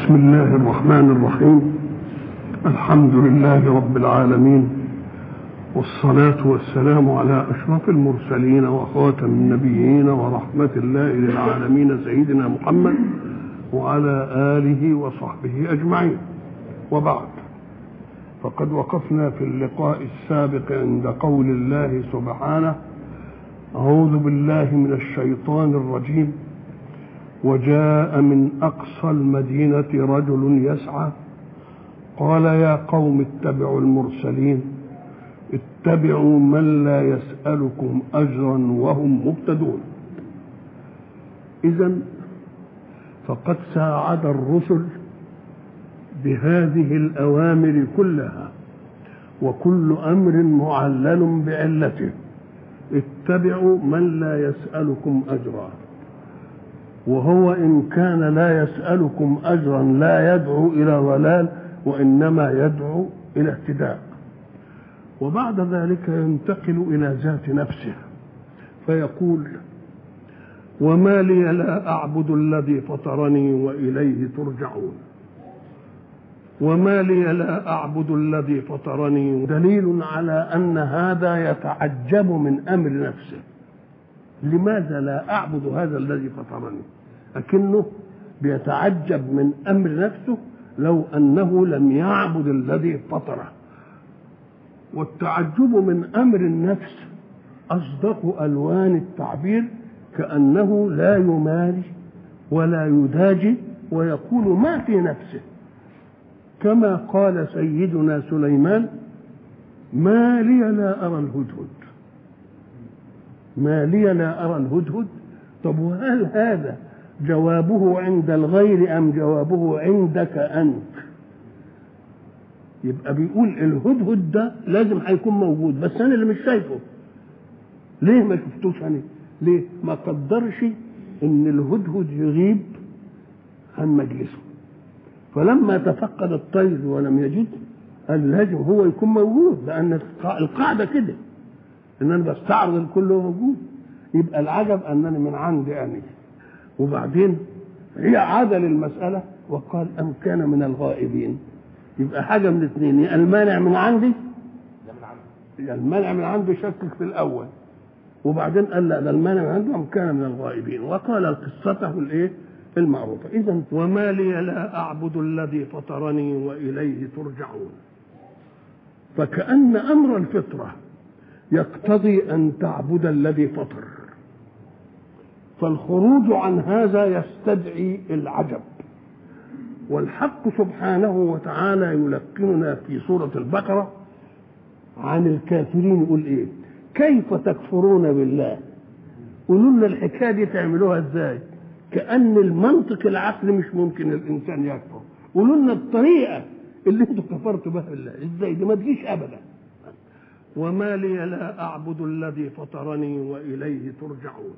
بسم الله الرحمن الرحيم الحمد لله رب العالمين والصلاة والسلام على أشرف المرسلين وخاتم النبيين ورحمة الله للعالمين سيدنا محمد وعلى آله وصحبه أجمعين وبعد فقد وقفنا في اللقاء السابق عند قول الله سبحانه أعوذ بالله من الشيطان الرجيم وجاء من أقصى المدينة رجل يسعى قال يا قوم اتبعوا المرسلين اتبعوا من لا يسألكم أجرا وهم مهتدون إذا فقد ساعد الرسل بهذه الأوامر كلها وكل أمر معلل بعلته اتبعوا من لا يسألكم أجرا وهو إن كان لا يسألكم أجرا لا يدعو إلى ضلال وإنما يدعو إلى اهتداء وبعد ذلك ينتقل إلى ذات نفسه فيقول وما لي لا أعبد الذي فطرني وإليه ترجعون وما لي لا أعبد الذي فطرني دليل على أن هذا يتعجب من أمر نفسه لماذا لا أعبد هذا الذي فطرني لكنه بيتعجب من أمر نفسه لو أنه لم يعبد الذي فطره والتعجب من أمر النفس أصدق ألوان التعبير كأنه لا يماري ولا يداجي ويقول ما في نفسه كما قال سيدنا سليمان ما لي لا أرى الهدهد ما لي لا أرى الهدهد طب وهل هذا جوابه عند الغير أم جوابه عندك أنت يبقى بيقول الهدهد ده لازم هيكون موجود بس أنا اللي مش شايفه ليه ما شفتوش أنا ليه ما قدرش إن الهدهد يغيب عن مجلسه فلما تفقد الطير ولم يجد قال لازم هو يكون موجود لأن القاعدة كده إن أنا بستعرض الكل موجود يبقى العجب أنني من عندي أنا وبعدين هي عاد للمسألة وقال أم كان من الغائبين يبقى حاجة من الاثنين يا المانع من عندي يا المانع من عندي شكك في الأول وبعدين قال لا ده المانع من عنده أم كان من الغائبين وقال قصته الإيه المعروفة إذا وما لي لا أعبد الذي فطرني وإليه ترجعون فكأن أمر الفطرة يقتضي أن تعبد الذي فطر فالخروج عن هذا يستدعي العجب والحق سبحانه وتعالى يلقننا في سورة البقرة عن الكافرين يقول ايه كيف تكفرون بالله قولوا لنا الحكايه دي تعملوها ازاي كأن المنطق العقلي مش ممكن الإنسان يكفر قولوا لنا الطريقة اللي انتوا كفرتوا بها بالله ازاي دي ما تجيش أبدا وما لي لا أعبد الذي فطرني وإليه ترجعون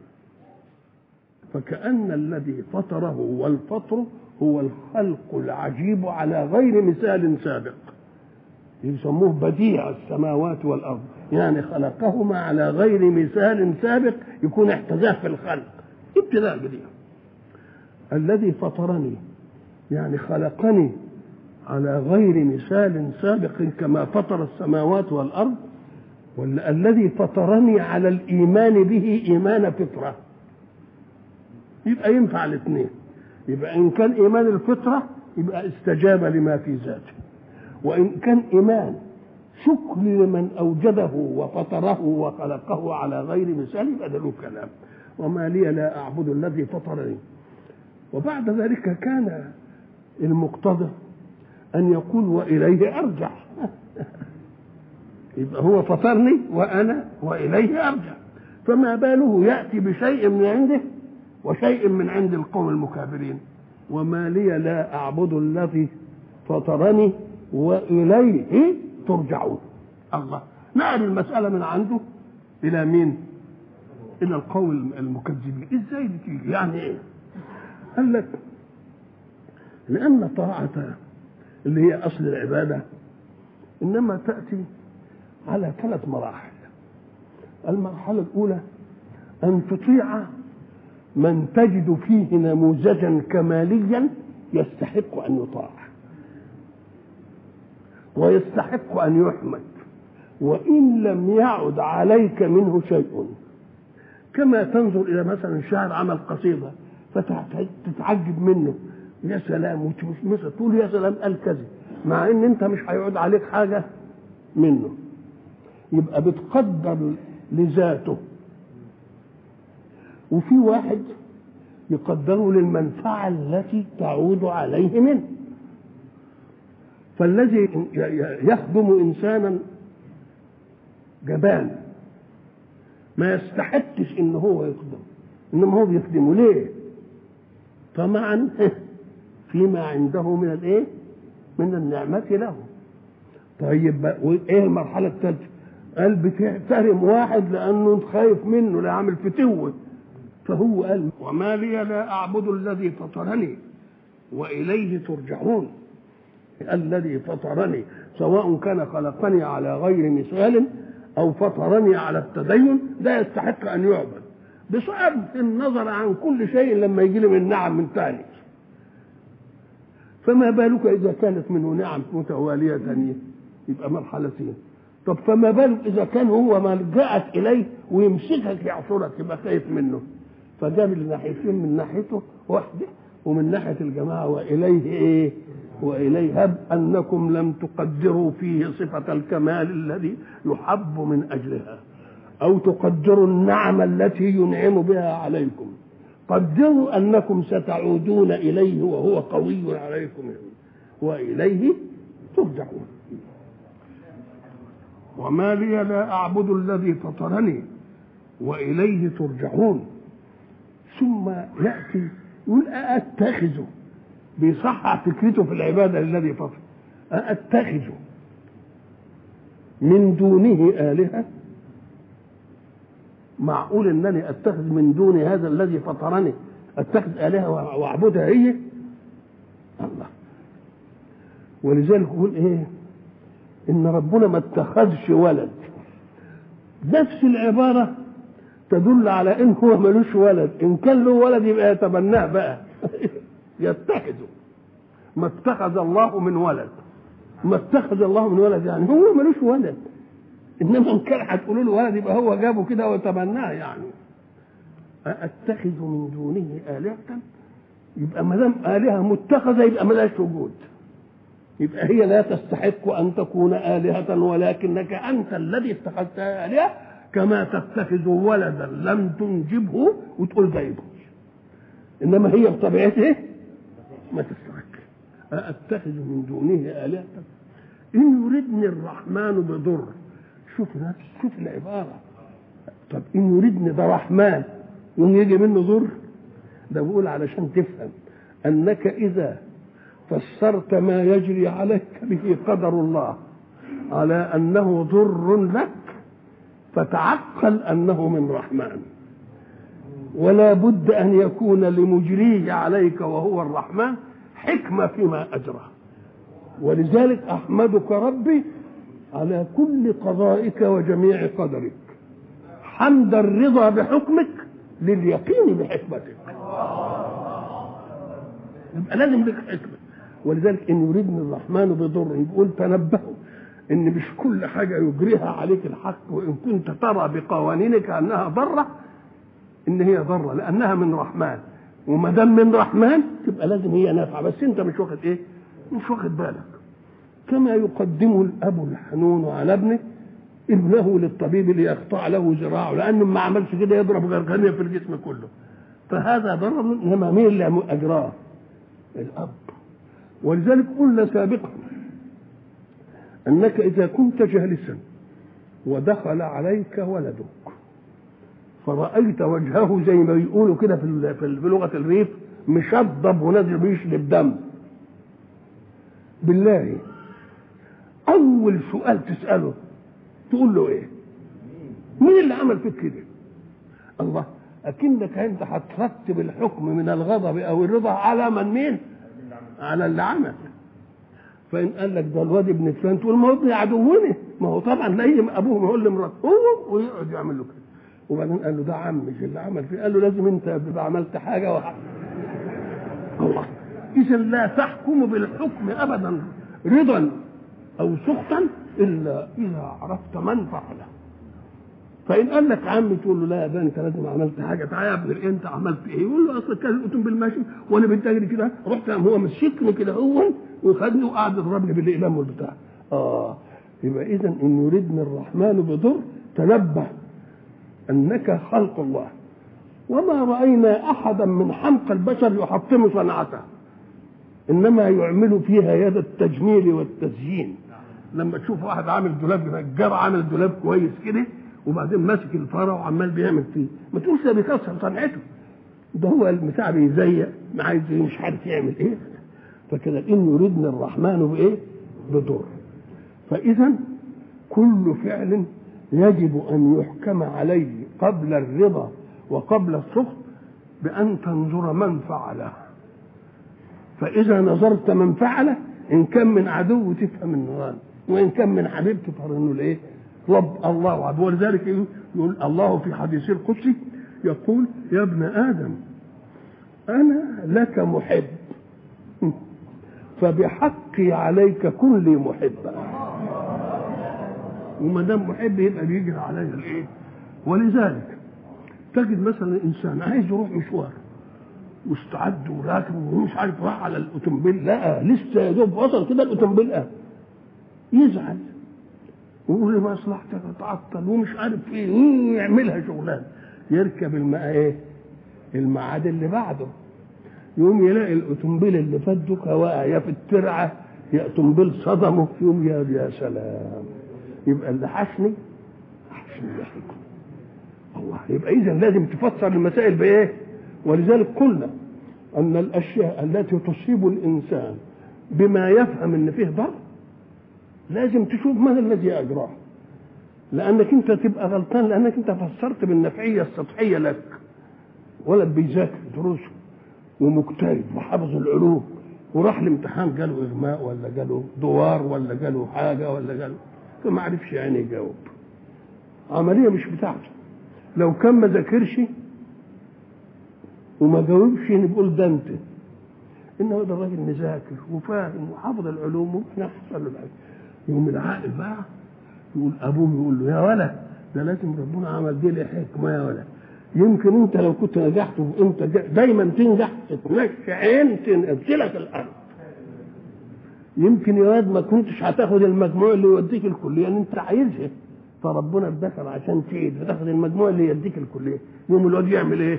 فكأن الذي فطره والفطر هو الخلق العجيب على غير مثال سابق يسموه بديع السماوات والأرض يعني خلقهما على غير مثال سابق يكون احتذاه في الخلق ابتداء بديع الذي فطرني يعني خلقني على غير مثال سابق كما فطر السماوات والأرض ولا الذي فطرني على الإيمان به إيمان فطرة يبقى ينفع الاثنين يبقى إن كان إيمان الفطرة يبقى استجاب لما في ذاته وإن كان إيمان شكر لمن أوجده وفطره وخلقه على غير مثال يبقى ده له كلام وما لي لا أعبد الذي فطرني وبعد ذلك كان المقتضى أن يقول وإليه أرجع يبقى هو فطرني وأنا وإليه أرجع فما باله يأتي بشيء من عنده وشيء من عند القوم المكابرين وما لي لا أعبد الذي فطرني وإليه ترجعون الله نقل المسألة من عنده إلى مين؟ إلى القوم المكذبين إزاي دي تيجي؟ يعني إيه؟ قال لك لأن طاعة اللي هي أصل العبادة إنما تأتي على ثلاث مراحل المرحلة الأولى أن تطيع من تجد فيه نموذجا كماليا يستحق أن يطاع ويستحق أن يحمد وإن لم يعد عليك منه شيء كما تنظر إلى مثلا شاعر عمل قصيدة فتتعجب منه يا سلام مثلا تقول يا سلام قال كذا مع ان انت مش هيعود عليك حاجه منه يبقى بتقدر لذاته وفي واحد يقدره للمنفعة التي تعود عليه منه فالذي يخدم إنسانا جبان ما يستحقش إن هو يخدم إنما هو بيخدمه ليه؟ طمعا فيما عنده من الإيه؟ من النعمة له طيب وإيه المرحلة الثالثة؟ قال بتحترم واحد لأنه خايف منه لا عامل فتوه فهو قال وما لي لا أعبد الذي فطرني وإليه ترجعون الذي فطرني سواء كان خلقني على غير مثال أو فطرني على التدين ده يستحق أن يعبد بصرف النظر عن كل شيء لما يجي لي من نعم من ثاني فما بالك إذا كانت منه نعم متوالية ثانية يبقى مرحلتين طب فما بالك إذا كان هو ملجأك إليه ويمسكك يعصرك يبقى خايف منه فجاب الناحيتين من ناحيته واحدة ومن ناحية الجماعة وإليه إيه وإليه هب أنكم لم تقدروا فيه صفة الكمال الذي يحب من أجلها أو تقدروا النعم التي ينعم بها عليكم قدروا أنكم ستعودون إليه وهو قوي عليكم وإليه ترجعون وما لي لا أعبد الذي فطرني وإليه ترجعون ثم يأتي يقول أأتخذ بيصحح فكرته في العبادة الذي فطر أأتخذ من دونه آلهة معقول أنني أتخذ من دون هذا الذي فطرني أتخذ آلهة وأعبدها هي الله ولذلك يقول إيه إن ربنا ما اتخذش ولد نفس العبارة تدل على إن هو ملوش ولد إن كان له ولد يبقى يتبناه بقى يتخذه ما اتخذ الله من ولد ما اتخذ الله من ولد يعني هو ملوش ولد انما ان كان هتقولوا له ولد يبقى هو جابه كده وتبناه يعني اتخذ من دونه الهه يبقى ما دام الهه متخذه يبقى ملهاش وجود يبقى هي لا تستحق ان تكون الهه ولكنك انت الذي اتخذتها الهه كما تتخذ ولدا لم تنجبه وتقول جايبه انما هي بطبيعته ما تستحق أتخذ من دونه آلهة إن يردني الرحمن بضر شوف نفس شوف العبارة طب إن يردني ده رحمن يوم يجي منه ضر ده بقول علشان تفهم أنك إذا فسرت ما يجري عليك به قدر الله على أنه ضر لك فتعقل أنه من رحمن ولا بد أن يكون لمجريه عليك وهو الرحمن حكمة فيما أجرى ولذلك أحمدك ربي على كل قضائك وجميع قدرك حمد الرضا بحكمك لليقين بحكمتك يبقى لازم لك حكمة ولذلك إن يريدني الرحمن بضر يقول تنبهوا إن مش كل حاجة يجريها عليك الحق وإن كنت ترى بقوانينك أنها ضرة إن هي ضرة لأنها من رحمن وما دام من رحمن تبقى لازم هي نافعه بس انت مش واخد ايه؟ مش واخد بالك كما يقدم الاب الحنون على ابنه ابنه للطبيب ليقطع له ذراعه لانه ما عملش كده يضرب غرغنيه في الجسم كله فهذا ضرر انما مين اللي اجراه؟ الاب ولذلك قلنا سابقا انك اذا كنت جالسا ودخل عليك ولدك فرأيت وجهه زي ما بيقولوا كده في في لغة الريف مشضب ونازل بيشرب دم بالله أول سؤال تسأله تقول له إيه؟ مين اللي عمل فيك كده؟ الله أكنك أنت هترتب الحكم من الغضب أو الرضا على من مين؟ على اللي عمل فإن قال لك ده الواد ابن فلان تقول ما هو ابن عدوني ما هو طبعا لا أبوه يقول لمراته هو ويقعد يعمل له كده وبعدين قال له ده عم مش اللي عمل فيه قال له لازم انت تبقى عملت حاجه وحاجة. الله إذا لا تحكم بالحكم أبدا رضا أو سخطا إلا إذا عرفت من فعله فإن قال لك عمي تقول له لا يا انت لازم عملت حاجة تعالى يا ابني أنت عملت إيه؟ يقول له أصل كان الأتم بالماشي وأنا بدي أجري كده رحت هو مسكني كده هو وخدني وقعد يضربني بالإقلام والبتاع آه يبقى إذا إن يردني الرحمن بضر تنبه أنك خلق الله وما رأينا أحدا من حمق البشر يحطم صنعته إنما يعمل فيها يد التجميل والتزيين لما تشوف واحد عامل دولاب نجار عامل دولاب كويس كده وبعدين ماسك الفاره وعمال بيعمل فيه ما تقولش ده بيكسر صنعته ده هو البتاع بيزيق ما عايز مش عارف يعمل ايه فكده ان يريدنا الرحمن بايه؟ بضر فاذا كل فعل يجب ان يحكم عليه قبل الرضا وقبل السخط بان تنظر من فعله فاذا نظرت من فعله ان كان من عدو تفهم انه غالب وان كان من حبيب تفهم انه الايه؟ رب الله عدو ولذلك يقول الله في حديثه القدسي يقول يا ابن ادم انا لك محب فبحقي عليك كن لي محبا وما دام محب يبقى بيجري عليا الايه ولذلك تجد مثلا انسان عايز يروح مشوار واستعد وراكب ومش عارف راح على الاوتومبيل لا لسه يا دوب وصل كده الاوتومبيل قام يزعل ويقول لي مصلحتك تعطل ومش عارف ايه ويعملها شغلان يركب الماء ايه الميعاد اللي بعده يقوم يلاقي الاوتومبيل اللي فات دوكا واقع يا في الترعه يا اوتومبيل صدمه يقوم يا يا سلام يبقى اللي حشني حشني يحرقه الله يبقى اذا لازم تفسر المسائل بايه ولذلك قلنا ان الاشياء التي تصيب الانسان بما يفهم ان فيه ضر لازم تشوف من الذي اجراه لانك انت تبقى غلطان لانك انت فسرت بالنفعيه السطحيه لك ولد بيذاكر دروسه ومجتهد وحافظ العلوم وراح الامتحان جاله اغماء ولا جاله دوار ولا جاله حاجه ولا جاله فما عرفش يعني يجاوب عمليه مش بتاعته لو كان ما ذاكرش وما جاوبش نقول ده انت انه ده الراجل مذاكر وفاهم وحافظ العلوم وممكن يحصل له الحاجه يوم العاقل بقى يقول ابوه يقول له يا ولد ده لازم ربنا عمل دي لي حكمه يا ولد يمكن انت لو كنت نجحت وانت دايما تنجح تتمشى عين تنزلك الارض يمكن يا واد ما كنتش هتاخد المجموع اللي يوديك الكليه اللي انت عايزها فربنا ادخل عشان تعيد فتاخد المجموع اللي يوديك الكليه يوم الواد يعمل ايه؟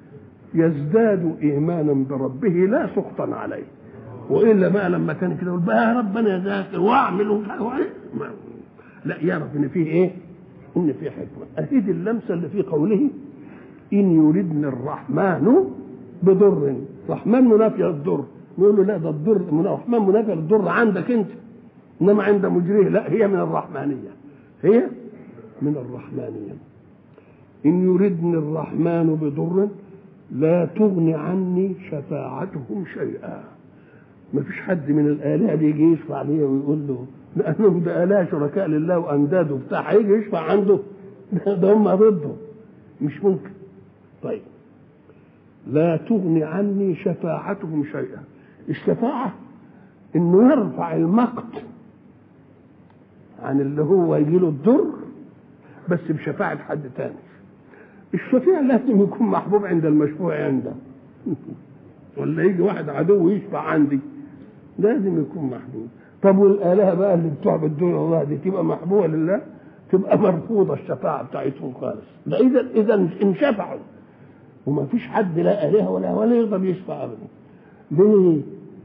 يزداد ايمانا بربه لا سخطا عليه والا بقى لما كان كده يقول بقى يا رب انا ذاكر واعمل ومش لا يعرف ان فيه ايه؟ ان فيه حكمه اهي دي اللمسه اللي في قوله ان يردني الرحمن بضر رحمن منافي الضر نقول له لا ده الضر الرحمن منافي للضر عندك انت انما عند مجريه لا هي من الرحمانيه هي من الرحمانيه ان يردني الرحمن بضر لا تغني عني شفاعتهم شيئا ما فيش حد من الآلهة بيجي يشفع ليه ويقول له لأنهم ده آلهة شركاء لله وأنداد وبتاع هيجي يشفع عنده ده هم ضده مش ممكن طيب لا تغني عني شفاعتهم شيئا الشفاعة انه يرفع المقت عن اللي هو يجي له الضر بس بشفاعة حد تاني الشفيع لازم يكون محبوب عند المشفوع عنده ولا يجي واحد عدو يشفع عندي لازم يكون محبوب طب والآلهة بقى اللي بتعبد دون الله دي تبقى محبوبة لله تبقى مرفوضة الشفاعة بتاعتهم خالص ده إذا إذا انشفعوا وما فيش حد لا آلهة ولا ولا يقدر يشفع أبدا ليه؟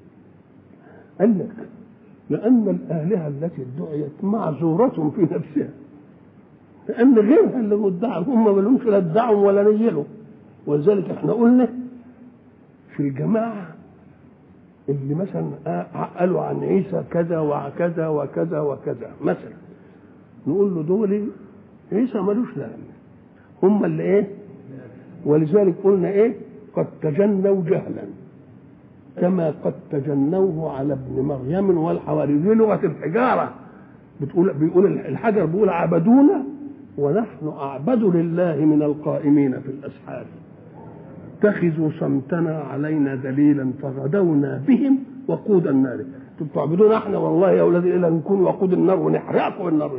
قال لك لأن الآلهة التي ادعيت معذورة في نفسها لأن غيرها اللي مدعى هم ما لهمش لا ادعوا ولا نيلوا ولذلك احنا قلنا في الجماعة اللي مثلا قالوا عن عيسى كذا وكذا وكذا وكذا مثلا نقول له دول عيسى ملوش لازمه هم اللي ايه ولذلك قلنا ايه قد تجنوا جهلا كما قد تجنوه على ابن مريم والحواري دي لغه الحجاره بتقول بيقول الحجر بيقول عبدونا ونحن اعبد لله من القائمين في الاسحار فاتخذوا صمتنا علينا دليلا فغدونا بهم وقود النار انتم بتعبدون احنا والله يا اولاد الا نكون وقود النار ونحرقكم بالنار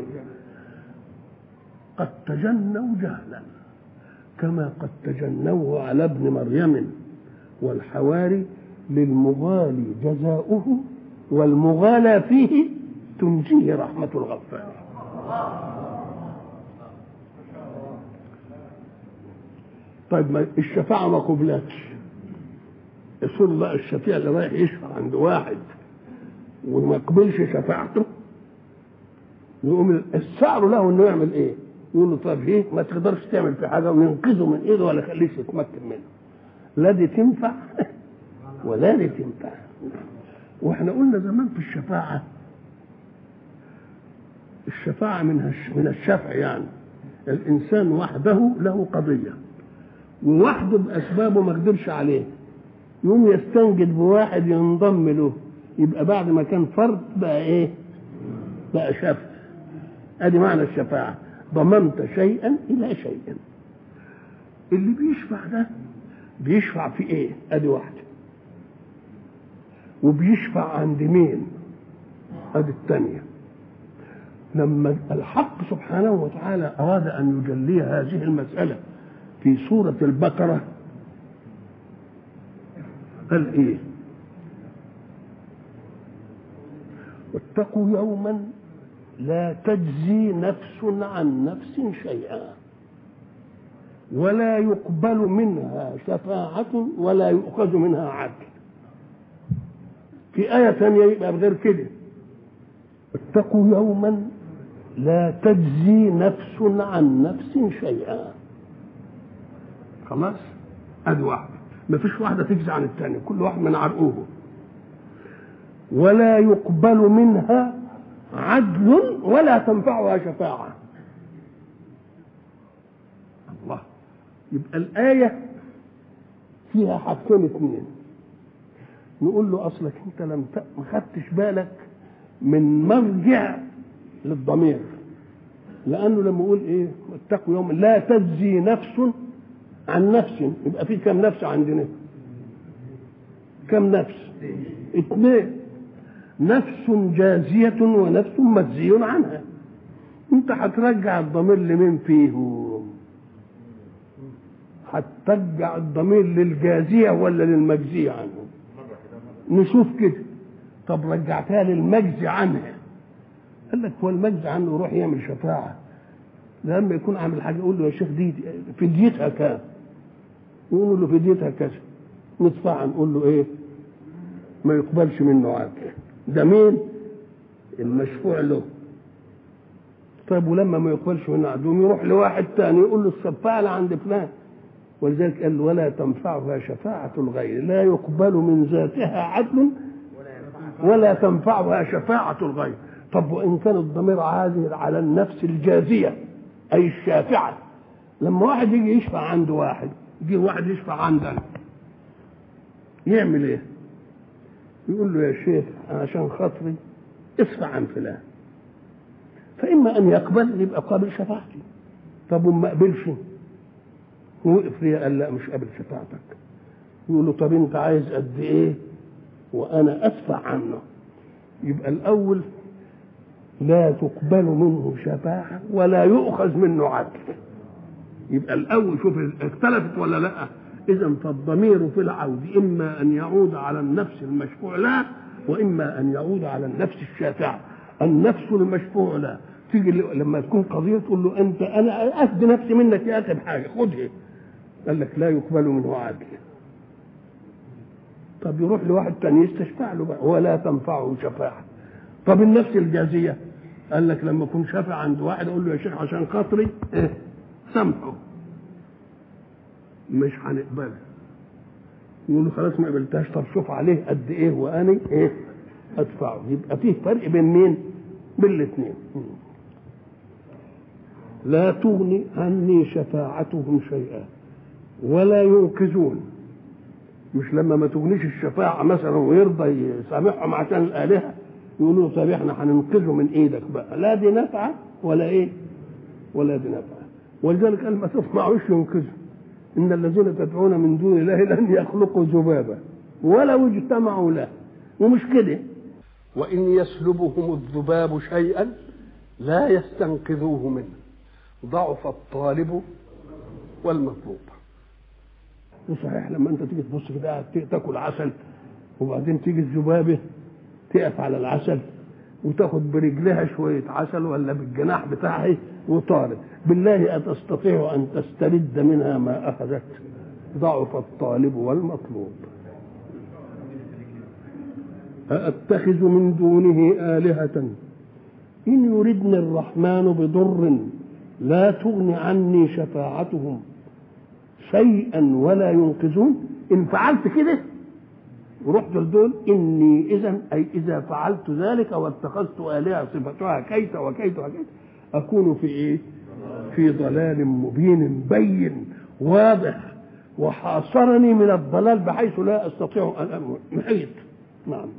قد تجنوا جهلا كما قد تجنوه على ابن مريم والحواري للمغالي جزاؤه والمغالى فيه تنجيه رحمة الغفار طيب ما الشفاعة ما قبلتش يصير بقى الشفيع اللي رايح يشفع عند واحد وما يقبلش شفاعته يقوم السعر له انه يعمل ايه؟ يقول له طب ايه ما تقدرش تعمل في حاجه وينقذه من ايده ولا يخليش يتمكن منه لا دي تنفع ولا دي تنفع واحنا قلنا زمان في الشفاعه الشفاعه من من الشفع يعني الانسان وحده له قضيه ووحده باسبابه ما قدرش عليه يقوم يستنجد بواحد ينضم له يبقى بعد ما كان فرد بقى ايه بقى شفع ادي معنى الشفاعه ضممت شيئا الى شيء اللي بيشفع ده بيشفع في ايه ادي واحده وبيشفع عند مين ادي الثانيه لما الحق سبحانه وتعالى اراد ان يجلي هذه المساله في سوره البقره قال ايه واتقوا يوما لا تجزي نفس عن نفس شيئا ولا يقبل منها شفاعة ولا يؤخذ منها عدل في آية ثانية يبقى بغير كده اتقوا يوما لا تجزي نفس عن نفس شيئا خلاص ادي واحدة ما فيش واحدة تجزي عن الثانية كل واحد من عرقوه ولا يقبل منها عدل ولا تنفعها شفاعة الله يبقى الآية فيها حاجتين اثنين نقول له أصلك أنت لم ت... ما خدتش بالك من مرجع للضمير لأنه لما يقول إيه اتقوا يوم لا تجزي نفس عن نفس يبقى في كم نفس عندنا كم نفس اثنين نفس جازية ونفس مجزي عنها انت هترجع الضمير لمين فيهم هترجع الضمير للجازية ولا للمجزية عنهم نشوف كده طب رجعتها للمجزي عنها قال لك هو المجزي عنه يروح يعمل شفاعة لما يكون عامل حاجة يقول له يا شيخ دي فديتها كام يقول له فديتها كذا ندفعها نقول له ايه ما يقبلش منه عدل ده مين المشفوع له طيب ولما ما يقبلش منه عدل يروح لواحد تاني يقول له الشفاعة اللي عند فلان ولذلك قال ولا تنفعها شفاعة الغير لا يقبل من ذاتها عدل ولا تنفعها شفاعة الغير طب وإن كان الضمير عازل على النفس الجازية أي الشافعة لما واحد يجي يشفع عند واحد يجي واحد يشفع عندنا يعمل ايه؟ يقول له يا شيخ عشان خاطري ادفع عن فلان فإما أن يقبل يبقى قابل شفاعتي طب وما قبلش وقف لي قال لا مش قابل شفاعتك يقول له طب انت عايز قد ايه وانا ادفع عنه يبقى الاول لا تقبل منه شفاعه ولا يؤخذ منه عدل يبقى الاول شوف اختلفت ولا لا اذا فالضمير في العود اما ان يعود على النفس المشفوع له واما ان يعود على النفس الشافعه النفس المشفوع له تيجي لما تكون قضيه تقول له انت انا افدي نفسي منك يا اخي بحاجه خدها قال لك لا يقبل منه عدل طب يروح لواحد تاني يستشفع له بقى ولا تنفعه شفاعة طب النفس الجازية قال لك لما اكون شافع عند واحد اقول له يا شيخ عشان خاطري إيه؟ سامحه مش هنقبلها يقول له خلاص ما قبلتهاش طب شوف عليه قد ايه واني ايه ادفعه يبقى فيه فرق بين مين بين الاثنين لا تغني عني شفاعتهم شيئا ولا ينقذون مش لما ما تغنيش الشفاعة مثلا ويرضى يسامحهم عشان الآلهة يقولوا له طب احنا هننقذه من ايدك بقى لا دي نفعة ولا ايه ولا دي نفعة ولذلك قال ما تطمعوش ينقذه إن الذين تدعون من دون الله لن يخلقوا ذبابا ولو اجتمعوا له ومش كده وإن يسلبهم الذباب شيئا لا يستنقذوه منه ضعف الطالب والمطلوب وصحيح لما انت تيجي تبص كده قاعد تاكل عسل وبعدين تيجي الذبابه تقف على العسل وتاخد برجلها شويه عسل ولا بالجناح بتاعها وطارت بالله أتستطيع أن تسترد منها ما أخذت ضعف الطالب والمطلوب أأتخذ من دونه آلهة إن يردني الرحمن بضر لا تغن عني شفاعتهم شيئا ولا ينقذون إن فعلت كده ورحت لدول إني إذا أي إذا فعلت ذلك واتخذت آلهة صفتها كيت وكيت وكيت أكون في إيه؟ في ضلال مبين بين واضح وحاصرني من الضلال بحيث لا أستطيع أن محيط نعم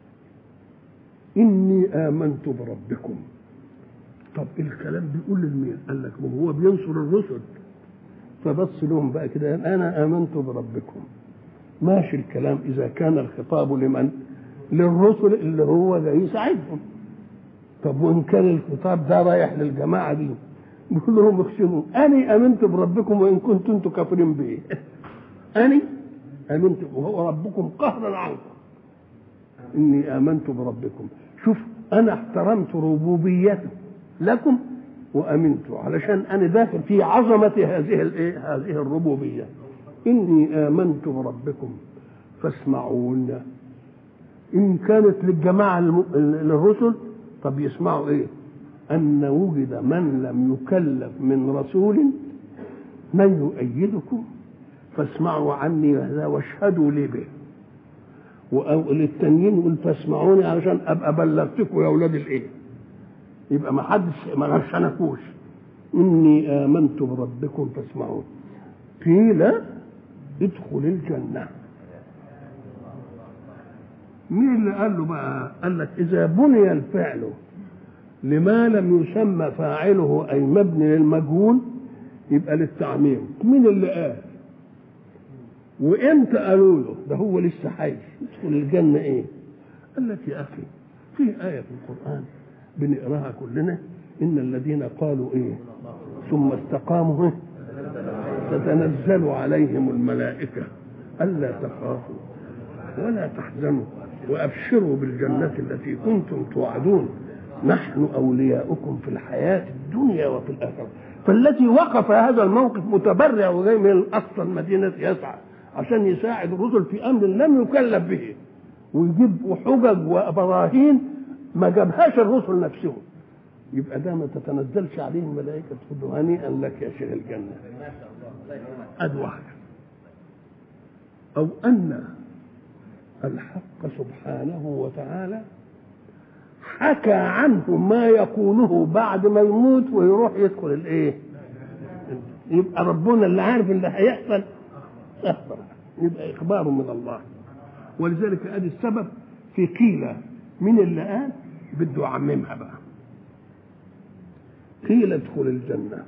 إني آمنت بربكم طب الكلام بيقول لمين؟ قال لك وهو بينصر الرسل فبص لهم بقى كده أنا آمنت بربكم ماشي الكلام إذا كان الخطاب لمن؟ للرسل اللي هو جاي يساعدهم طب وان كان الخطاب ده رايح للجماعه دي بيقول لهم اخشوا اني امنت بربكم وان كنتم انتم كافرين به اني امنت وهو ربكم قهرا عنكم اني امنت بربكم شوف انا احترمت ربوبيته لكم وامنت علشان انا داخل في عظمه هذه الايه هذه الربوبيه اني امنت بربكم فاسمعون ان كانت للجماعه الرسل طب يسمعوا ايه ان وجد من لم يكلف من رسول من يؤيدكم فاسمعوا عني هذا واشهدوا لي به وللتانيين يقول فاسمعوني علشان ابقى بلغتكم يا اولاد الايه يبقى ما حدش ما غشنكوش اني امنت بربكم فاسمعون قيل ادخل الجنه مين اللي قال له بقى قال لك اذا بني الفعل لما لم يسمى فاعله اي مبني للمجهول يبقى للتعميم مين اللي قال وامتى قالوا له ده هو لسه حي يدخل الجنه ايه قال لك يا اخي في ايه في القران بنقراها كلنا ان الذين قالوا ايه ثم استقاموا تتنزل عليهم الملائكه الا تخافوا ولا تحزنوا وابشروا بالجنه التي كنتم توعدون نحن اولياؤكم في الحياه الدنيا وفي الاخره فالذي وقف هذا الموقف متبرع وجاي من اقصى المدينه يسعى عشان يساعد الرسل في امر لم يكلف به ويجيب حجج وبراهين ما جابهاش الرسل نفسهم يبقى ده ما تتنزلش عليه الملائكه تقول له هنيئا لك يا شيخ الجنه اد واحده او ان الحق سبحانه وتعالى حكى عنه ما يقوله بعد ما يموت ويروح يدخل الايه يبقى ربنا اللي عارف اللي هيحصل يحصل يبقى اخبار من الله ولذلك ادي السبب في قيل من اللي قال بده يعممها بقى قيل ادخل الجنه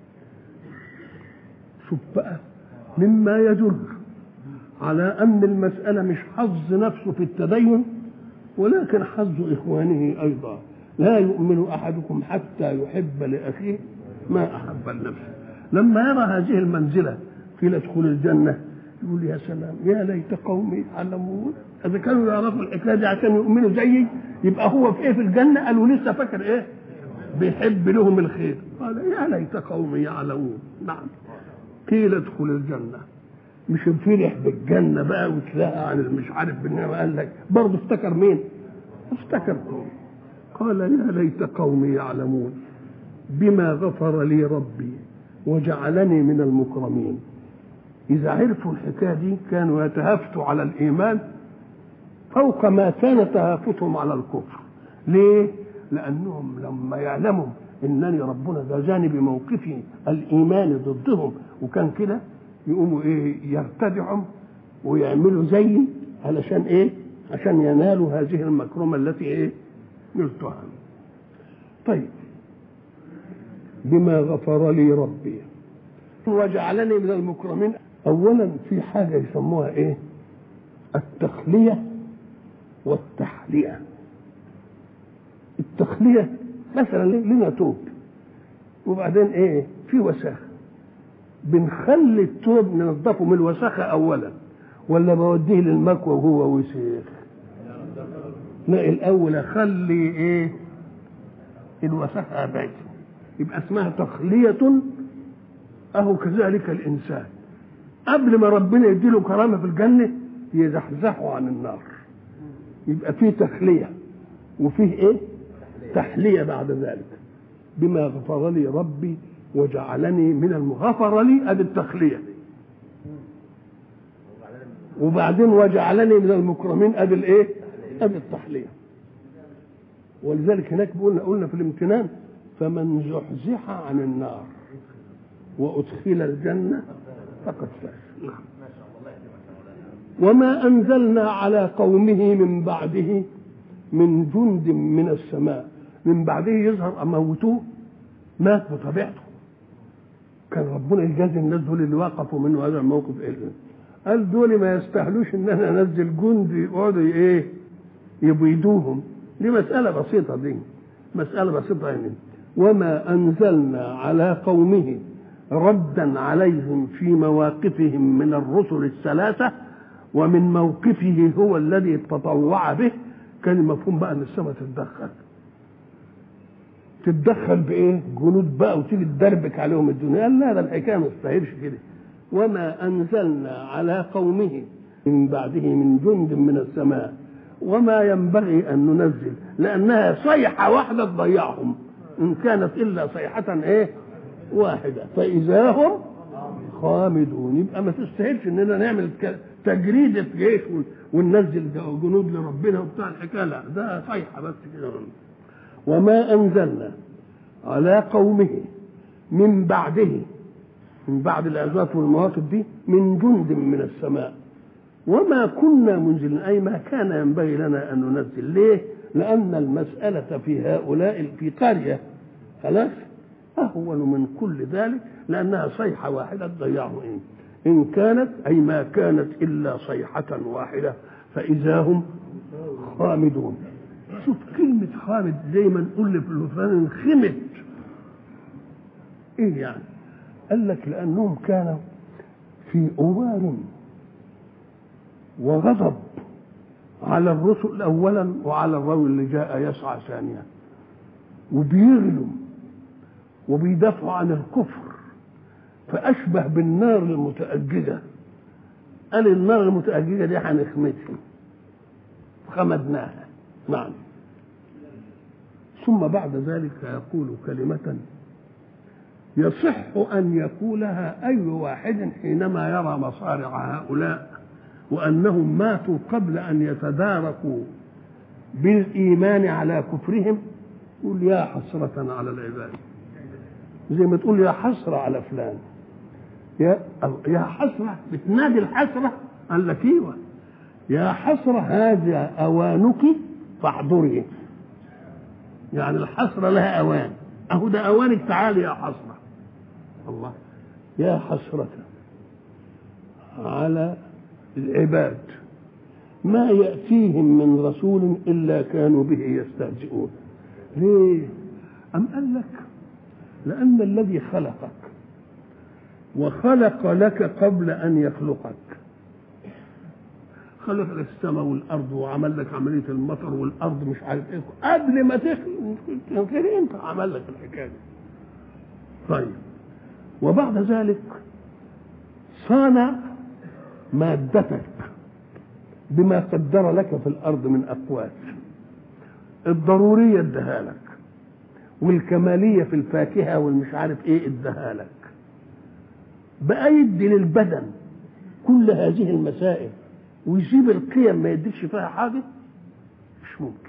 شوف بقى مما يدل على ان المساله مش حظ نفسه في التدين ولكن حظ اخوانه ايضا لا يؤمن احدكم حتى يحب لاخيه ما احب لنفسه لما يرى هذه المنزله قيل ادخل الجنه يقول يا سلام يا ليت قومي يعلمون اذا كانوا يعرفوا الحكايه دي عشان يؤمنوا زيي يبقى هو في ايه في الجنه قالوا لسه فاكر ايه بيحب لهم الخير قال يا ليت قومي يعلمون نعم قيل ادخل الجنه مش فرح بالجنه بقى وتلاقى عن مش عارف بالنعمه قال لك برضه افتكر مين؟ افتكر قوم قال يا ليت قومي يعلمون بما غفر لي ربي وجعلني من المكرمين إذا عرفوا الحكاية دي كانوا يتهافتوا على الإيمان فوق ما كان تهافتهم على الكفر ليه؟ لأنهم لما يعلموا إنني ربنا جازاني بموقفي الإيماني ضدهم وكان كده يقوموا إيه يرتدعوا ويعملوا زيي علشان إيه؟ عشان ينالوا هذه المكرمة التي إيه؟ نلتها طيب بما غفر لي ربي وجعلني من المكرمين اولا في حاجه يسموها ايه التخليه والتحليه التخليه مثلا لنا توب وبعدين ايه في وساخه بنخلي التوب ننضفه من الوساخه اولا ولا بوديه للمكوى وهو وسيخ لا الاول اخلي ايه الوساخه ابعد يبقى اسمها تخليه اهو كذلك الانسان قبل ما ربنا يديله كرامه في الجنه يزحزحه عن النار يبقى فيه تخليه وفيه ايه تحليه بعد ذلك بما غفر لي ربي وجعلني من المغفر لي ادي التخليه وبعدين وجعلني من المكرمين ادي الايه ادي التحليه ولذلك هناك قلنا قلنا في الامتنان فمن زحزح عن النار وادخل الجنه فقد فاز وما انزلنا على قومه من بعده من جند من السماء من بعده يظهر اموتوه مات بطبيعته كان ربنا يجازي الناس دول اللي وقفوا منه هذا الموقف ايه قال دول ما يستاهلوش ان انا انزل جند يقعدوا ايه يبيدوهم دي مساله بسيطه دي مساله بسيطه يعني وما انزلنا على قومه ردا عليهم في مواقفهم من الرسل الثلاثه ومن موقفه هو الذي تطوع به كان المفهوم بقى ان السماء تتدخل تتدخل بايه؟ جنود بقى وتيجي تدربك عليهم الدنيا قال لا ده الحكايه ما تستاهلش كده وما انزلنا على قومه من بعده من جند من السماء وما ينبغي ان ننزل لانها صيحه واحده تضيعهم ان كانت الا صيحه ايه؟ واحده فاذا هم خامدون يبقى ما تستاهلش اننا نعمل تجريده جيش وننزل جنود لربنا وبتاع الحكايه لا ده صيحه بس كده وما انزلنا على قومه من بعده من بعد الازواج والمواقف دي من جند من السماء وما كنا منزلين اي ما كان ينبغي لنا ان ننزل ليه؟ لان المساله في هؤلاء في قريه خلاص اهون من كل ذلك لانها صيحه واحده تضيعهم إيه؟ ان كانت اي ما كانت الا صيحه واحده فاذا هم خامدون شوف كلمة خامد زي ما نقول لفلان انخمد ايه يعني؟ قال لك لأنهم كانوا في أوار وغضب على الرسل أولا وعلى الرجل اللي جاء يسعى ثانيا وبيغلوا وبيدافعوا عن الكفر فأشبه بالنار المتأججة قال النار المتأججة دي هنخمدها خمدناها نعم ثم بعد ذلك يقول كلمة يصح أن يقولها أي واحد حينما يرى مصارع هؤلاء وأنهم ماتوا قبل أن يتداركوا بالإيمان على كفرهم يقول يا حسرة على العباد زي ما تقول يا حسرة على فلان يا يا حسرة بتنادي الحسرة قال لك ايوه يا حسرة هذا أوانك فاحضري يعني الحسرة لها أوان أهو ده أوانك تعالي يا حسرة الله يا حسرة على العباد ما يأتيهم من رسول إلا كانوا به يستهزئون ليه أم قال لك لأن الذي خلقك وخلق لك قبل أن يخلقك خلق لك السماء والارض وعمل لك عمليه المطر والارض مش عارف ايه قبل ما تخلق انت عمل لك الحكايه دي طيب وبعد ذلك صانع مادتك بما قدر لك في الارض من اقوات الضروريه اداها لك والكماليه في الفاكهه والمش عارف ايه اداها لك بقى يدي للبدن كل هذه المسائل ويجيب القيم ما يديكش فيها حاجه مش ممكن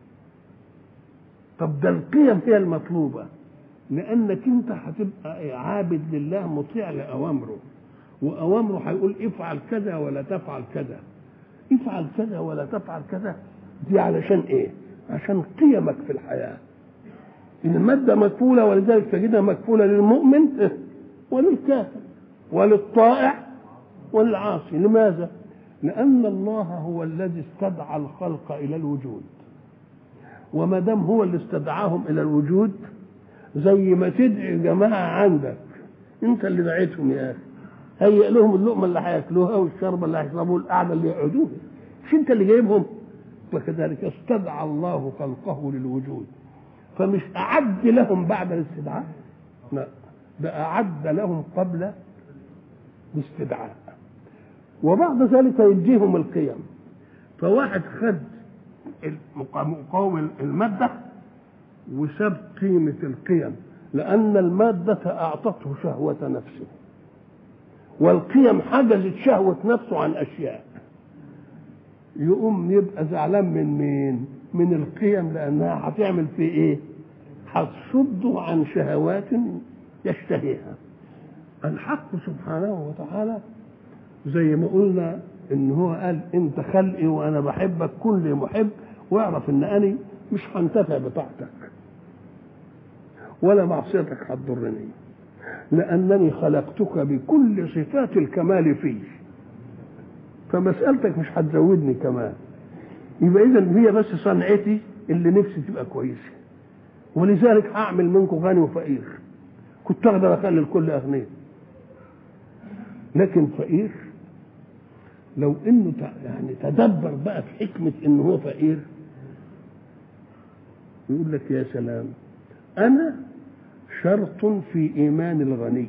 طب ده القيم هي المطلوبه لانك انت هتبقى عابد لله مطيع لاوامره واوامره هيقول افعل كذا ولا تفعل كذا افعل كذا ولا تفعل كذا دي علشان ايه عشان قيمك في الحياه المادة مكفولة ولذلك تجدها مكفولة للمؤمن وللكافر وللطائع وللعاصي لماذا لان الله هو الذي استدعى الخلق الى الوجود وما دام هو اللي استدعاهم الى الوجود زي ما تدعي جماعه عندك انت اللي دعيتهم يا اخي هيئ لهم اللقمه اللي هياكلوها والشربه اللي هيشربوها القعده اللي يقعدوها مش انت اللي جايبهم وكذلك استدعى الله خلقه للوجود فمش اعد لهم بعد الاستدعاء لا ده اعد لهم قبل الاستدعاء وبعد ذلك يديهم القيم فواحد خد مقاوم الماده وساب قيمه القيم لان الماده اعطته شهوه نفسه والقيم حجزت شهوه نفسه عن اشياء يقوم يبقى زعلان من مين من القيم لانها هتعمل فيه ايه هتصده عن شهوات يشتهيها الحق سبحانه وتعالى زي ما قلنا ان هو قال انت خلقي وانا بحبك كل محب واعرف ان انا مش هنتفع بطاعتك ولا معصيتك هتضرني لانني خلقتك بكل صفات الكمال فيه فمسألتك مش هتزودني كمان يبقى إذا هي بس صنعتي اللي نفسي تبقى كويسة ولذلك هعمل منكم غني وفقير كنت أقدر أخلي الكل أغنياء لكن فقير لو انه يعني تدبر بقى في حكمة انه هو فقير يقول لك يا سلام انا شرط في ايمان الغني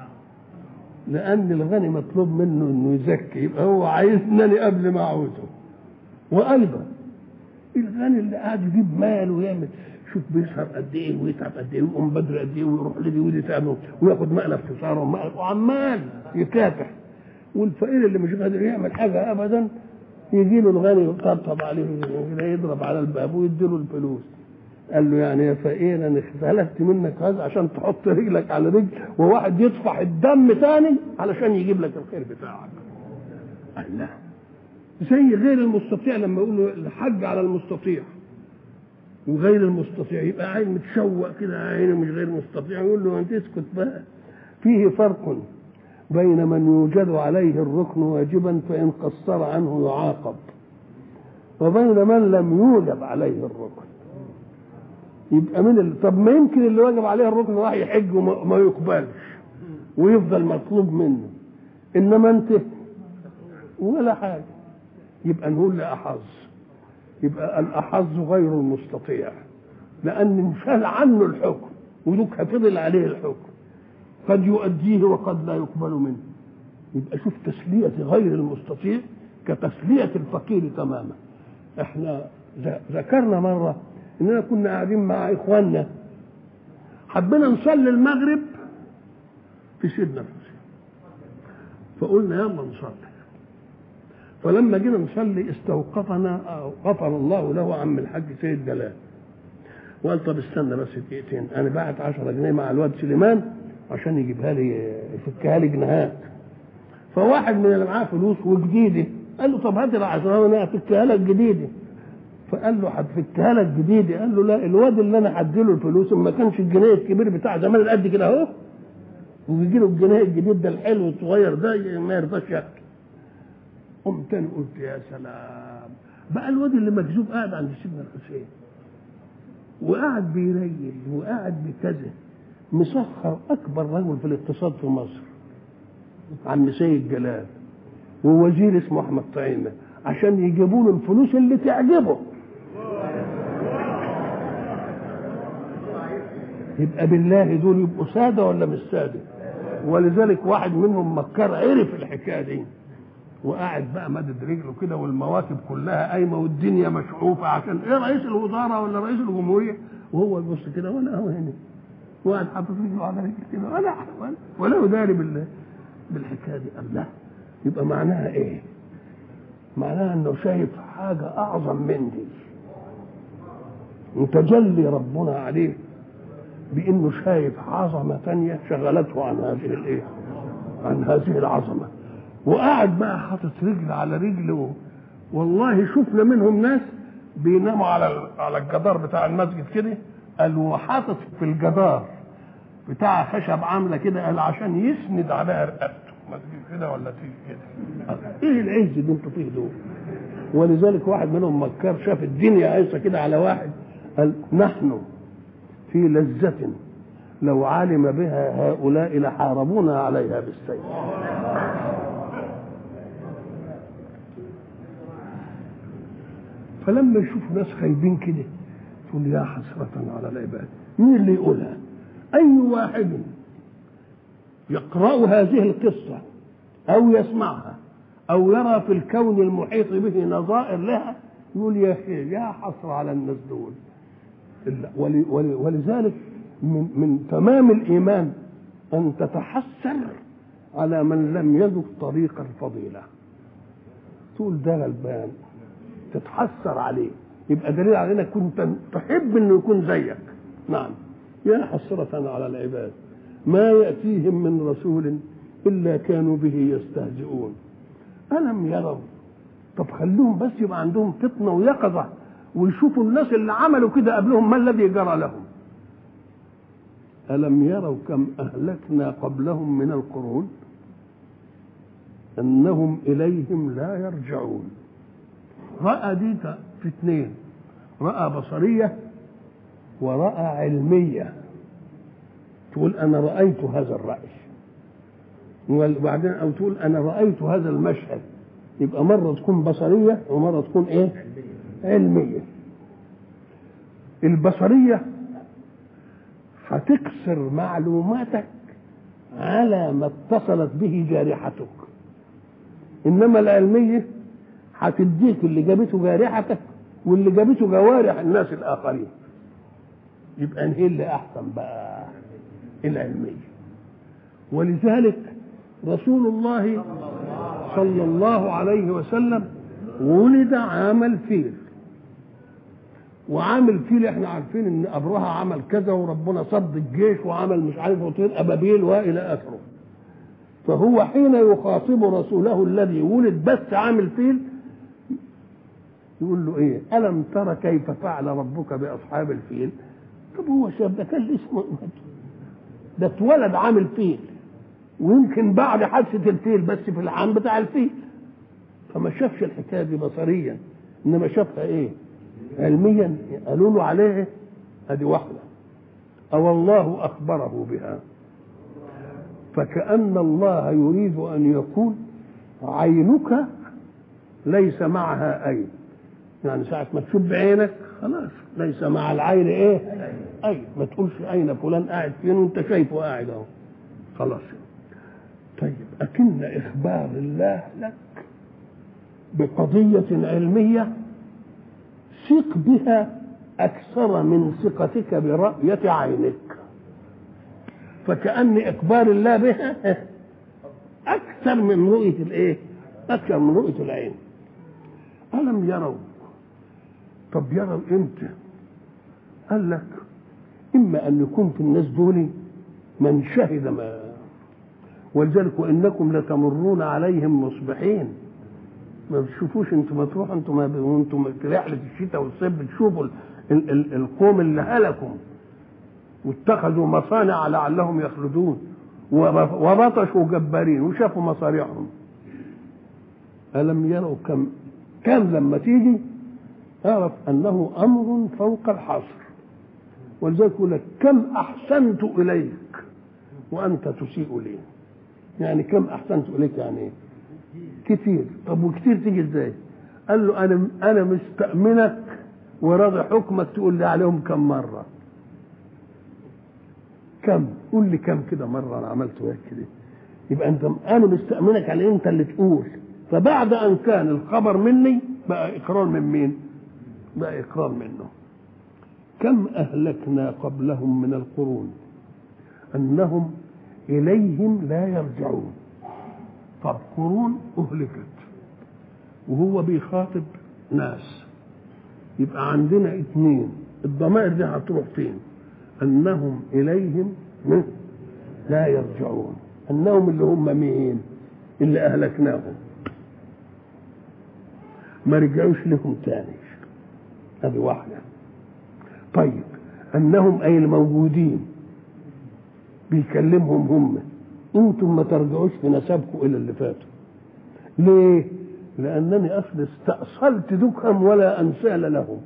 لان الغني مطلوب منه انه يزكي يبقى هو عايزني قبل ما اعوزه وايضا الغني اللي قاعد يجيب مال ويعمل شوف بيسهر قد ايه ويتعب قد ايه ويقوم بدري قد ايه ويروح لدي ودي تعمل وياخد مقلب في صاره ومقلب وعمال يكافح والفقير اللي مش قادر يعمل حاجه ابدا يجي له الغني يطبطب عليه يضرب على الباب ويديله الفلوس قال له يعني يا فقير انا اختلفت منك هذا عشان تحط رجلك على رجل وواحد يطفح الدم تاني علشان يجيب لك الخير بتاعك قال لا زي غير المستطيع لما يقولوا الحج على المستطيع وغير المستطيع يبقى عين متشوق كده عينه مش غير مستطيع يقول له انت اسكت بقى فيه فرق بين من يوجد عليه الركن واجبا فان قصر عنه يعاقب وبين من لم يوجب عليه الركن يبقى من ال... طب ما يمكن اللي واجب عليه الركن راح يحج وما يقبلش ويفضل مطلوب منه انما انت ولا حاجه يبقى نقول لاحظ يبقى الاحظ غير المستطيع لان انشال عنه الحكم ودوك فضل عليه الحكم قد يؤديه وقد لا يقبل منه يبقى شوف تسلية غير المستطيع كتسلية الفقير تماما احنا ذكرنا مرة اننا كنا قاعدين مع اخواننا حبينا نصلي المغرب في سيدنا الحسين فقلنا يلا نصلي فلما جينا نصلي استوقفنا غفر الله له عم الحاج سيد جلال وقال طب استنى بس دقيقتين انا باعت 10 جنيه مع الواد سليمان عشان يجيبها لي يفكها لي جنيهات فواحد من اللي معاه فلوس وجديده قال له طب هات ال 10 وانا هفكها لك جديده فقال له هتفكها لك جديده قال له لا الواد اللي انا هديله الفلوس ما كانش الجنيه الكبير بتاع زمان اللي قد كده اهو ويجي له الجنيه الجديد ده الحلو الصغير ده ما يرضاش ياخده قمت تاني قلت يا سلام بقى الواد اللي مكذوب قاعد عند سيدنا الحسين وقاعد بيريل وقاعد بكذا مسخر اكبر رجل في الاقتصاد في مصر عم سيد جلال ووزير اسمه احمد طعيمه عشان يجيبوا له الفلوس اللي تعجبه يبقى بالله دول يبقوا ساده ولا مش ساده ولذلك واحد منهم مكر عرف الحكايه دي وقاعد بقى مدد رجله كده والمواكب كلها قايمه والدنيا مشعوفه عشان ايه رئيس الوزراء ولا رئيس الجمهوريه وهو يبص كده ولا هو هنا وقاعد حاطط رجله على رجل كده ولا ولا, ولا يداري بال بالحكايه دي قال لا يبقى معناها ايه؟ معناها انه شايف حاجه اعظم من دي وتجلي ربنا عليه بانه شايف عظمه ثانيه شغلته عن هذه الايه؟ عن هذه العظمه وقاعد بقى حاطط رجل على رجل والله شفنا منهم ناس بيناموا على على الجدار بتاع المسجد كده قال وحاطط في الجدار بتاع خشب عامله كده قال عشان يسند عليها رقبته ما تجيب كده ولا تيجي كده ايه العز اللي انتوا فيه دول ولذلك واحد منهم مكار شاف الدنيا عايشه كده على واحد قال نحن في لذة لو علم بها هؤلاء لحاربونا عليها بالسيف فلما يشوف ناس خايبين كده تقول يا حسرة على العباد مين اللي يقولها أي واحد يقرأ هذه القصة أو يسمعها أو يرى في الكون المحيط به نظائر لها يقول يا أخي يا حسرة على الناس دول ولذلك من, من تمام الإيمان أن تتحسر على من لم يذق طريق الفضيلة تقول ده غلبان تتحسر عليه يبقى دليل على انك كنت تحب انه يكون زيك نعم يا حسرة على العباد ما يأتيهم من رسول إلا كانوا به يستهزئون ألم يروا طب خلوهم بس يبقى عندهم فطنة ويقظة ويشوفوا الناس اللي عملوا كده قبلهم ما الذي جرى لهم ألم يروا كم أهلكنا قبلهم من القرون أنهم إليهم لا يرجعون رأى دي في اثنين رأى بصرية ورأى علمية تقول أنا رأيت هذا الرأي وبعدين أو تقول أنا رأيت هذا المشهد يبقى مرة تكون بصرية ومرة تكون إيه؟ علمية البصرية هتكسر معلوماتك على ما اتصلت به جارحتك انما العلميه هتديك اللي جابته جارحتك واللي جابته جوارح الناس الاخرين يبقى انهي اللي احسن بقى العلميه ولذلك رسول الله صلى الله عليه وسلم ولد عام الفيل وعام الفيل احنا عارفين ان ابرهه عمل كذا وربنا صد الجيش وعمل مش عارف وطير ابابيل والى اخره فهو حين يخاطب رسوله الذي ولد بس عام الفيل يقول له ايه الم ترى كيف فعل ربك باصحاب الفيل طب هو شاب ده كان اسمه ده اتولد عام الفيل ويمكن بعد حادثه الفيل بس في العام بتاع الفيل فما شافش الحكايه دي بصريا انما شافها ايه علميا قالوا له عليه ادي واحده او الله اخبره بها فكأن الله يريد أن يقول عينك ليس معها أين يعني ساعة ما تشوف بعينك خلاص ليس مع العين إيه أين ما تقولش أين فلان قاعد فين وأنت شايفه قاعد أهو خلاص طيب أكن إخبار الله لك بقضية علمية ثق بها أكثر من ثقتك برأية عينك فكأن إقبال الله بها أكثر من رؤية الإيه؟ أكثر من رؤية العين ألم يروا طب يروا إمتى؟ قال لك إما أن يكون في الناس دول من شهد ما ولذلك وإنكم لتمرون عليهم مصبحين ما بتشوفوش انتوا ما تروحوا انتوا ما وانتوا في رحله الشتاء والصيف بتشوفوا ال ال ال القوم اللي هلكوا واتخذوا مصانع لعلهم يخلدون وبطشوا جبارين وشافوا مصاريعهم ألم يروا كم كم لما تيجي اعرف أنه أمر فوق الحصر ولذلك يقول لك كم أحسنت إليك وأنت تسيء لي يعني كم أحسنت إليك يعني إيه؟ كتير طب وكتير تيجي ازاي قال له انا انا مستأمنك وراضي حكمك تقول لي عليهم كم مره كم قول لي كم كده مره انا عملت وياك كده يبقى انت انا مستأمنك على انت اللي تقول فبعد ان كان الخبر مني بقى اقرار من مين بقى اقرار منه كم اهلكنا قبلهم من القرون انهم اليهم لا يرجعون طب قرون اهلكت وهو بيخاطب ناس يبقى عندنا اثنين الضمائر دي هتروح فين انهم اليهم لا يرجعون انهم اللي هم مين اللي اهلكناهم ما رجعوش لهم تاني هذه واحده طيب انهم اي الموجودين بيكلمهم هم انتم ما ترجعوش في نسبكم الى اللي فاتوا ليه لانني اصل استأصلت دكهم ولا انسال لهم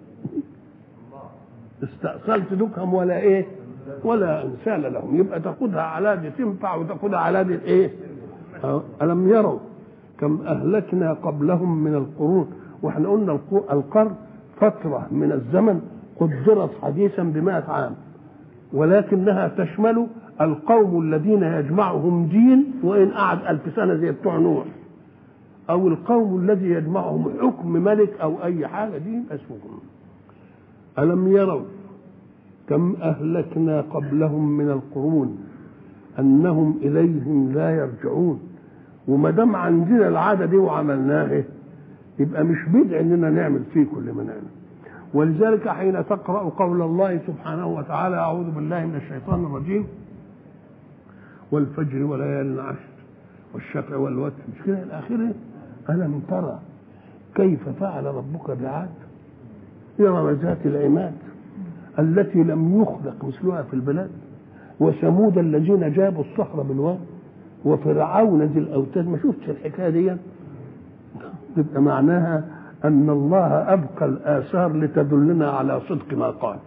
استأصلت دكهم ولا ايه ولا انسال لهم يبقى تاخدها على دي تنفع وتاخدها على دي ايه الم يروا كم اهلكنا قبلهم من القرون واحنا قلنا القرن فتره من الزمن قدرت حديثا بمائة عام ولكنها تشمل القوم الذين يجمعهم دين وإن قعد ألف سنة زي بتوع نوح أو القوم الذي يجمعهم حكم ملك أو أي حاجة دي اسمهم ألم يروا كم أهلكنا قبلهم من القرون أنهم إليهم لا يرجعون وما دام عندنا العادة دي وعملناها يبقى مش بدع إننا نعمل فيه كل ما نعمل ولذلك حين تقرأ قول الله سبحانه وتعالى أعوذ بالله من الشيطان الرجيم والفجر وليال العشر والشفع والوتر مش كده إلى آخره ألم ترى كيف فعل ربك بعاد إرم ذات العماد التي لم يخلق مثلها في البلاد وثمود الذين جابوا الصخر بالواد وفرعون ذي الأوتاد ما شفتش الحكاية دي تبقى معناها أن الله أبقى الآثار لتدلنا على صدق ما قال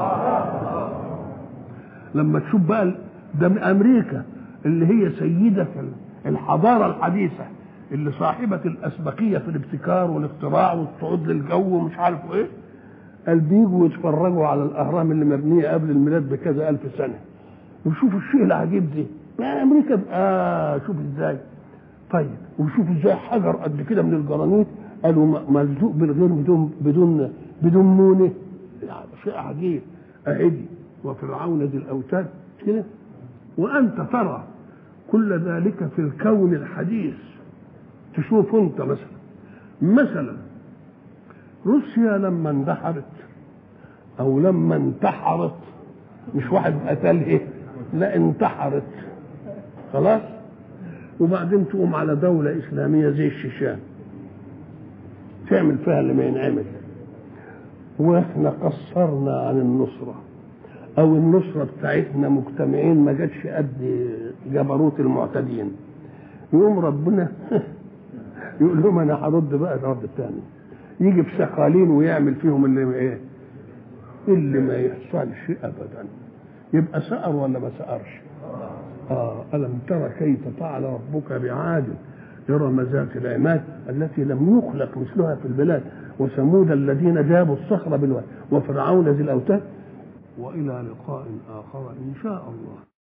لما تشوف بقى ده من أمريكا اللي هي سيدة الحضارة الحديثة اللي صاحبة الأسبقية في الابتكار والاختراع والصعود للجو ومش عارف إيه قال بيجوا يتفرجوا على الأهرام اللي مبنية قبل الميلاد بكذا ألف سنة وشوفوا الشيء العجيب دي ما أمريكا آه شوف إزاي طيب وشوفوا إزاي حجر قد كده من الجرانيت قالوا ملزوق بالغير بدون بدون بدون مونه يعني شيء عجيب اهدي وفرعون ذي الاوتاد كده وانت ترى كل ذلك في الكون الحديث تشوف انت مثلا مثلا روسيا لما اندحرت او لما انتحرت مش واحد قتلها لا انتحرت خلاص وبعدين تقوم على دولة إسلامية زي الشيشان تعمل فيها اللي ما ينعمل واحنا قصرنا عن النصرة او النصرة بتاعتنا مجتمعين ما جاتش قد جبروت المعتدين يقوم ربنا يقول لهم انا هرد بقى الرد الثاني يجي في سقالين ويعمل فيهم اللي ايه اللي ما يحصلش ابدا يبقى سأر ولا ما سأرش آه ألم ترى كيف فعل ربك بعاد إرم ذات العماد التي لم يخلق مثلها في البلاد وثمود الذين جابوا الصخر بالواد وفرعون ذي الأوتاد وإلى لقاء آخر إن شاء الله